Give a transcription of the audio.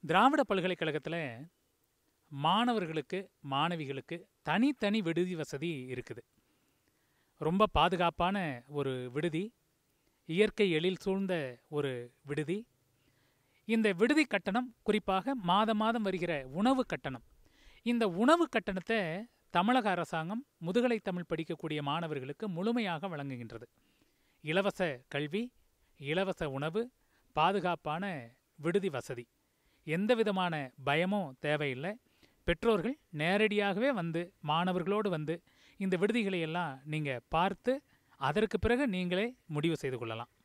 திராவிட பல்கலைக்கழகத்தில் மாணவர்களுக்கு மாணவிகளுக்கு தனித்தனி விடுதி வசதி இருக்குது ரொம்ப பாதுகாப்பான ஒரு விடுதி இயற்கை எழில் சூழ்ந்த ஒரு விடுதி இந்த விடுதி கட்டணம் குறிப்பாக மாதம் மாதம் வருகிற உணவு கட்டணம் இந்த உணவு கட்டணத்தை தமிழக அரசாங்கம் முதுகலை தமிழ் படிக்கக்கூடிய மாணவர்களுக்கு முழுமையாக வழங்குகின்றது இலவச கல்வி இலவச உணவு பாதுகாப்பான விடுதி வசதி எந்த விதமான பயமும் தேவையில்லை பெற்றோர்கள் நேரடியாகவே வந்து மாணவர்களோடு வந்து இந்த விடுதிகளை எல்லாம் நீங்கள் பார்த்து அதற்கு பிறகு நீங்களே முடிவு செய்து கொள்ளலாம்